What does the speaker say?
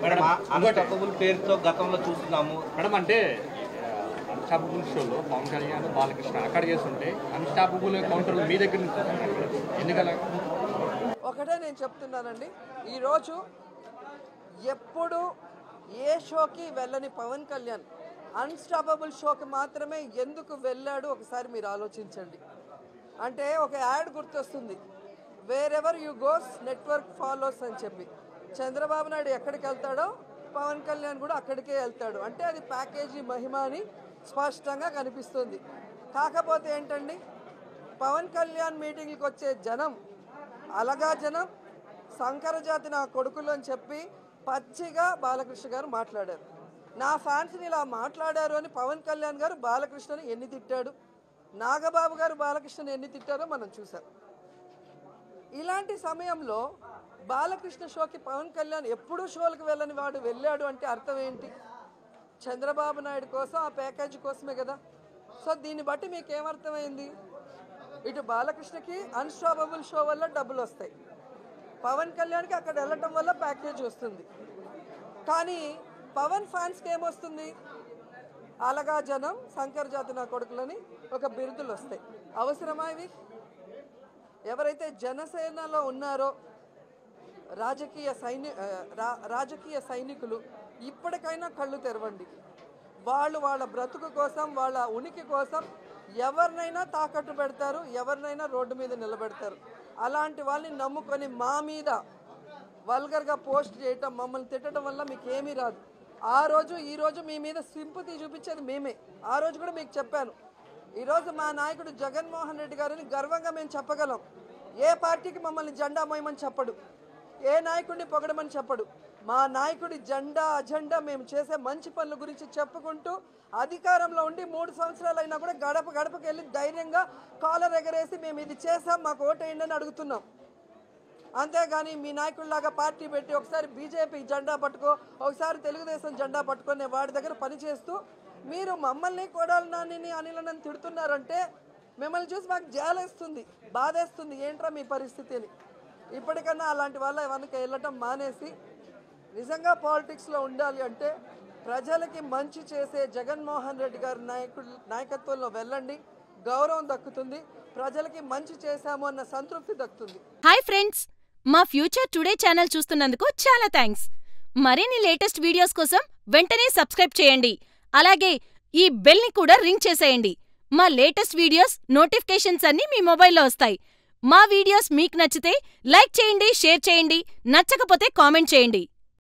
Madam unstoppable పేరుతో గతంలో చూస్తున్నాము మేడం అంటే అన్స్టాపబుల్ షోలో పవన్ కళ్యాణ్ బాలకృష్ణ అక్కడ చేస్తుంటే అన్స్టాపబుల్ కౌంటర్లు మీ దగ్గర నుంచి వస్తున్నాయి మేడం. ఎందుకలా ఒకటే నేను చెప్తున్నానండి ఈరోజు ఎప్పుడు ఏ షోకి వెళ్ళని పవన్ కళ్యాణ్ అన్స్టాపబుల్ షోకి మాత్రమే ఎందుకు వెళ్ళాడు ఒకసారి మీరు ఆలోచించండి అంటే ఒక యాడ్ గుర్తొస్తుంది wherever you goes network follows అని చెప్పి చంద్రబాబు నాయుడు ఎక్కడికి వెళ్తాడో పవన్ కళ్యాణ్ కూడా అక్కడికే వెళ్తాడు అంటే అది ప్యాకేజీ మహిమ అని స్పష్టంగా కనిపిస్తుంది కాకపోతే ఏంటండి పవన్ కళ్యాణ్ మీటింగ్కి వచ్చే జనం అలగా జనం సంకర జాతి నా కొడుకులు అని చెప్పి పచ్చిగా బాలకృష్ణ గారు మాట్లాడారు నా ఫ్యాన్స్ని ఇలా మాట్లాడారు అని పవన్ కళ్యాణ్ గారు బాలకృష్ణని ఎన్ని తిట్టాడు నాగబాబు గారు బాలకృష్ణని ఎన్ని తిట్టారో మనం చూసాం ఇలాంటి సమయంలో బాలకృష్ణ షోకి పవన్ కళ్యాణ్ ఎప్పుడూ షోలకు వెళ్ళని వాడు వెళ్ళాడు అంటే అర్థం ఏంటి చంద్రబాబు నాయుడు కోసం ఆ ప్యాకేజీ కోసమే కదా సో దీన్ని బట్టి మీకు ఏమర్థమైంది ఇటు బాలకృష్ణకి అన్స్టాపబుల్ షో వల్ల డబ్బులు వస్తాయి పవన్ కళ్యాణ్కి అక్కడ వెళ్ళటం వల్ల ప్యాకేజ్ వస్తుంది కానీ పవన్ ఫ్యాన్స్కి ఏమొస్తుంది అలగా జనం శంకర్ జాతి నా కొడుకులని ఒక బిరుదులు వస్తాయి అవసరమా ఇవి ఎవరైతే జనసేనలో ఉన్నారో రాజకీయ సైని ఆ, రా- రాజకీయ సైనికులు ఇప్పటికైనా కళ్ళు తెరవండి వాళ్ళు వాళ్ళ బ్రతుకు కోసం వాళ్ళ ఉనికి కోసం ఎవరినైనా తాకట్టు పెడతారు ఎవరినైనా రోడ్డు మీద నిలబెడతారు అలాంటి వాళ్ళని నమ్ముకొని మా మీద వల్గర్గా పోస్ట్ చేయటం మమ్మల్ని తిట్టడం వల్ల మీకు ఏమీ రాదు ఆ రోజు ఈ రోజు మీ మీద సింపతి చూపించేది మేమే ఆ రోజు కూడా మీకు చెప్పాను ఈరోజు మా నాయకుడు జగన్మోహన్ రెడ్డి గారిని గర్వంగా మేము చెప్పగలం ఏ పార్టీకి మమ్మల్ని జెండా మోయమని చెప్పడు ఏ నాయకుడిని పొగడమని చెప్పడు మా నాయకుడి జెండా అజెండా మేము చేసే మంచి పనుల గురించి చెప్పుకుంటూ అధికారంలో ఉండి మూడు సంవత్సరాలు అయినా కూడా గడప గడపకి వెళ్ళి ధైర్యంగా కాలర్ ఎగరేసి మేము ఇది చేసాం మాకు ఓటేయండి అని అడుగుతున్నాం అంతేగాని మీ నాయకుడిలాగా పార్టీ పెట్టి ఒకసారి బీజేపీ జెండా పట్టుకో ఒకసారి తెలుగుదేశం జెండా పట్టుకొని వాడి దగ్గర పనిచేస్తూ మీరు మమ్మల్ని కొడాలి నానిని అనిలని తిడుతున్నారంటే మిమ్మల్ని చూసి మాకు జాలేస్తుంది బాధేస్తుంది ఏంట్రా మీ పరిస్థితి అని ఇప్పటికన్నా అలాంటి వాళ్ళ వెనక వెళ్ళటం మానేసి నిజంగా పాలిటిక్స్లో ఉండాలి అంటే ప్రజలకి మంచి చేసే జగన్మోహన్ రెడ్డి గారి నాయకుడు నాయకత్వంలో వెళ్ళండి గౌరవం దక్కుతుంది ప్రజలకి మంచి చేశాము అన్న సంతృప్తి దక్కుతుంది హాయ్ ఫ్రెండ్స్ మా ఫ్యూచర్ టుడే ఛానల్ చూస్తున్నందుకు చాలా థ్యాంక్స్ మరిన్ని లేటెస్ట్ వీడియోస్ కోసం వెంటనే సబ్స్క్రైబ్ చేయండి అలాగే ఈ బెల్ని కూడా రింగ్ చేసేయండి మా లేటెస్ట్ వీడియోస్ నోటిఫికేషన్స్ అన్నీ మీ మొబైల్లో వస్తాయి మా వీడియోస్ మీకు నచ్చితే లైక్ చేయండి షేర్ చేయండి నచ్చకపోతే కామెంట్ చేయండి